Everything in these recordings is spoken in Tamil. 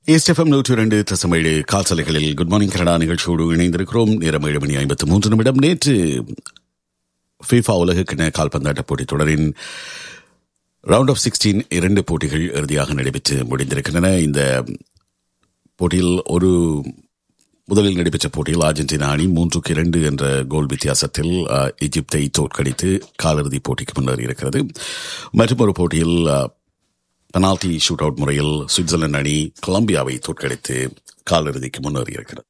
எஸ்எஃப்எம் நூற்றி இரண்டு தசமேழு கால்சலைகளில் குட் மார்னிங் கனடா நிகழ்ச்சியோடு இணைந்திருக்கிறோம் நேரம் ஏழு மணி ஐம்பத்து மூன்று நிமிடம் நேற்று ஃபீஃபா உலகக்கிண கால்பந்தாட்ட போட்டித் தொடரின் ரவுண்ட் ஆஃப் சிக்ஸ்டீன் இரண்டு போட்டிகள் இறுதியாக நடைபெற்று முடிந்திருக்கின்றன இந்த போட்டியில் ஒரு முதலில் நடைபெற்ற போட்டியில் அர்ஜென்டினா அணி மூன்றுக்கு இரண்டு என்ற கோல் வித்தியாசத்தில் அஹ், எகிப்தை தோற்கடித்து காலிறுதிப் போட்டிக்கு முன்னேறி இருக்கிறது மற்றும் ஒரு போட்டியில் அஹ், பெனால்டி ஷூட் அவுட் முறையில் சுவிட்சர்லாந்து அணி கொலம்பியாவை தோற்கடித்து காலிறுதிக்கு முன்னேறி இருக்கிறது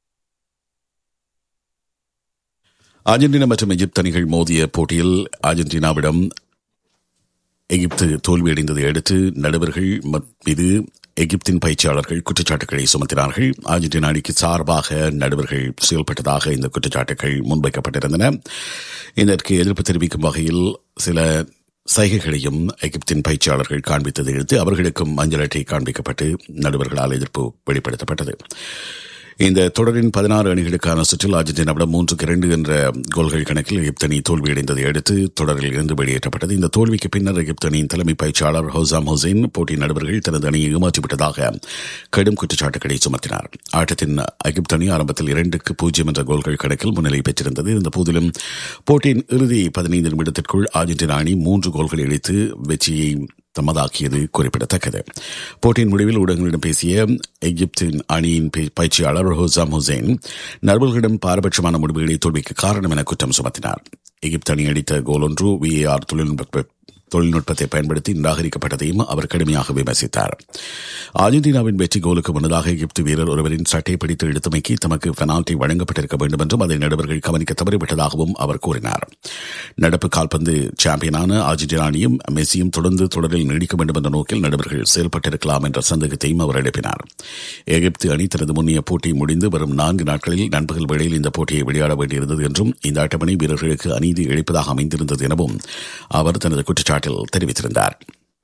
அர்ஜென்டினா மற்றும் எகிப்து அணிகள் மோதிய போட்டியில் அர்ஜென்டினாவிடம் எகிப்து தோல்வியடைந்ததை அடுத்து நடுவர்கள் மத்- மீது எகிப்தின் பயிற்சியாளர்கள் குற்றச்சாட்டுகளை சுமத்தினார்கள் அர்ஜென்டினா அணிக்கு சார்பாக நடுவர்கள் செயல்பட்டதாக இந்த குற்றச்சாட்டுகள் முன்வைக்கப்பட்டிருந்தன இதற்கு எதிர்ப்பு தெரிவிக்கும் வகையில் சில சைகைகளையும் எகிப்தின் பயிற்சியாளர்கள் காண்பித்ததை அடுத்து அவர்களுக்கும் மஞ்சள் அட்டை காண்பிக்கப்பட்டு நடுவர்களால் எதிர்ப்பு வெளிப்படுத்தப்பட்டது இந்த தொடரின் பதினாறு அணிகளுக்கான சுற்றில் அர்ஜென்டினாவிடம் மூன்றுக்கு இரண்டு என்ற கோல்கள் கணக்கில் எகிப்து அணி தோல்வியடைந்ததை அடுத்து தொடரில் இருந்து வெளியேற்றப்பட்டது இந்த தோல்விக்கு பின்னர் எகிப்து அணியின் தலைமை பயிற்சியாளர் ஹோசாம் ஹுசைன் போட்டி நடுவர்கள் தனது அணியை ஏமாற்றிவிட்டதாக கடும் குற்றச்சாட்டுகளை சுமத்தினார் ஆட்டத்தின் எகிப்து அணி ஆரம்பத்தில் இரண்டுக்கு பூஜ்ஜியம் என்ற கோல்கள் கணக்கில் முன்னிலை பெற்றிருந்தது இந்த போதிலும் போட்டியின் இறுதி பதினைந்து நிமிடத்திற்குள் அர்ஜென்டினா அணி மூன்று கோல்களை அடித்து வெற்றியை தமதாக்கியது குறிப்பிடத்தக்கது போட்டியின் முடிவில் ஊடகங்களிடம் பேசிய எகிப்தின் அணியின் பே- பயிற்சியாளர் ஹோசாம் ஹுசைன் நடுவர்களிடம் பாரபட்சமான முடிவுகளை தோல்விக்கு காரணம் என குற்றம் சுமத்தினார் எகிப்து அணி அடித்த கோல் ஒன்று விஏஆர் தொழில்நுட்ப தொழில்நுட்பத்தை பயன்படுத்தி நிராகரிக்கப்பட்டதையும் அவர் கடுமையாக விமர்சித்தார் அர்ஜென்டினாவின் வெற்றி கோலுக்கு முன்னதாக எகிப்து வீரர் ஒருவரின் சட்டை பிடித்து இழுத்தமைக்கு தமக்கு பெனால்டி வழங்கப்பட்டிருக்க வேண்டும் என்றும் அதை நடுவர்கள் கவனிக்க தவறிவிட்டதாகவும் அவர் கூறினார் நடப்பு கால்பந்து சாம்பியனான அர்ஜென்டினா அணியும் மெஸ்ஸியும் தொடர்ந்து தொடரில் நீடிக்க வேண்டும் என்ற நோக்கில் நடுவர்கள் செயல்பட்டிருக்கலாம் என்ற சந்தேகத்தையும் அவர் எழுப்பினார் எகிப்து அணி தனது முன்னைய போட்டி முடிந்து வரும் நான்கு நாட்களில் நண்பகல் வேளையில் இந்த போட்டியை விளையாட வேண்டியிருந்தது என்றும் இந்த அட்டவணை வீரர்களுக்கு அநீதி இழைப்பதாக அமைந்திருந்தது எனவும் அவர் தனது குற்றச்சாட்டில் தெரிவித்திருந்தார்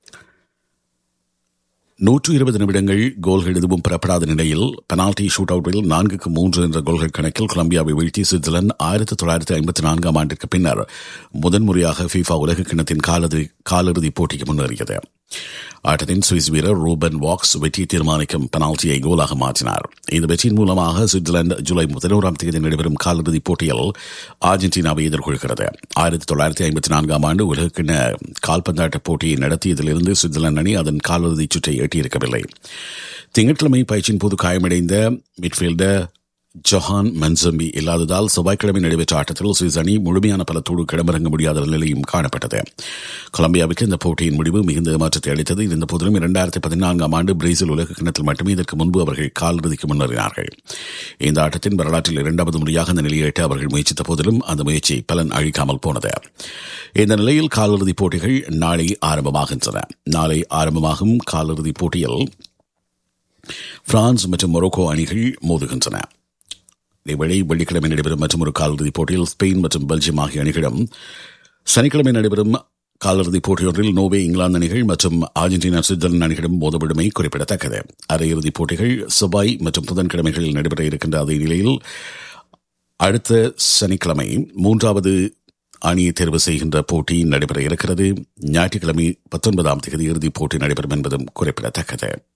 நூற்று இருபது நிமிடங்கள் கோல்கள் எதுவும் பெறப்படாத நிலையில் பெனால்டி ஷூட் அவுட்டில் நான்குக்கு மூன்று என்ற கோல்கள் கணக்கில் கொலம்பியாவை வீழ்த்தி சுவிட்சர்லாந்து ஆயிரத்தி தொள்ளாயிரத்தி ஐம்பத்தி நான்காம் ஆண்டிற்கு பின்னர் முதன்முறையாக ஃபீஃபா உலக கிண்ணத்தின் காலது காலிறுதி போட்டிக்கு முன்னேறியது ஆட்டத்தின் சுவிஸ் வீரர் ரூபன் வாக்ஸ் வெற்றியை தீர்மானிக்கும் பெனால்டியை கோலாக மாற்றினார் இந்த வெற்றியின் மூலமாக சுவிட்சர்லாந்து ஜூலை பதினோராம் தேதி நடைபெறும் காலிறுதிப் போட்டியில் அர்ஜென்டினாவை எதிர்கொள்கிறது ஆயிரத்தி தொள்ளாயிரத்தி ஐம்பத்தி நான்காம் ஆண்டு உலகக்கிண்ண கால்பந்தாட்ட போட்டியை நடத்தியதிலிருந்து சுவிட்சர்லாந்து அணி அதன் காலிறுதிச் சுற்றை எட்டியிருக்கவில்லை திங்கட்கிழமை பயிற்சியின் போது காயமடைந்த மிட்ஃபீல்டர் ஜொஹான் மன்சம்பி இல்லாததால் செவ்வாய்க்கிழமை நடைபெற்ற ஆட்டத்தில் சுவிஸ் அணி முழுமையான பலத்தோடு களமிறங்க முடியாத நிலையும் காணப்பட்டது கொலம்பியாவுக்கு இந்த போட்டியின் முடிவு மிகுந்த ஏமாற்றத்தை அளித்தது இருந்த போதிலும் இரண்டாயிரத்தி பதினான்காம் ஆண்டு பிரேசில் உலக கிண்ணத்தில் மட்டுமே இதற்கு முன்பு அவர்கள் காலிறுதிக்கு முன்னேறினார்கள் இந்த ஆட்டத்தின் வரலாற்றில் இரண்டாவது முறையாக இந்த நிலையை எட்ட அவர்கள் முயற்சித்த போதிலும் அந்த முயற்சி பலன் அழிக்காமல் போனது இந்த நிலையில் காலிறுதிப் போட்டிகள் நாளை ஆரம்பமாகின்றன நாளை ஆரம்பமாகும் காலிறுதிப் போட்டியில் பிரான்ஸ் மற்றும் மொரோக்கோ அணிகள் மோதுகின்றன இதேவேளை வெள்ளிக்கிழமை நடைபெறும் மற்றொரு காலிறுதிப் போட்டியில் ஸ்பெயின் மற்றும் பெல்ஜியம் ஆகிய அணிகளும் சனிக்கிழமை நடைபெறும் காலிறுதிப் போட்டியொன்றில் நோவே இங்கிலாந்து அணிகள் மற்றும் அர்ஜென்டினா சுவிட்சர்லாந்து அணிகளும் மோதவிடுமை குறிப்பிடத்தக்கது அரையிறுதிப் போட்டிகள் செவ்வாய் மற்றும் புதன்கிழமைகளில் நடைபெற இருக்கின்ற அதே நிலையில் அடுத்த சனிக்கிழமை மூன்றாவது அணியை தேர்வு செய்கின்ற போட்டி நடைபெற இருக்கிறது ஞாயிற்றுக்கிழமை பத்தொன்பதாம் தேதி இறுதிப் போட்டி நடைபெறும் என்பதும் குறிப்பிடத்தக்கது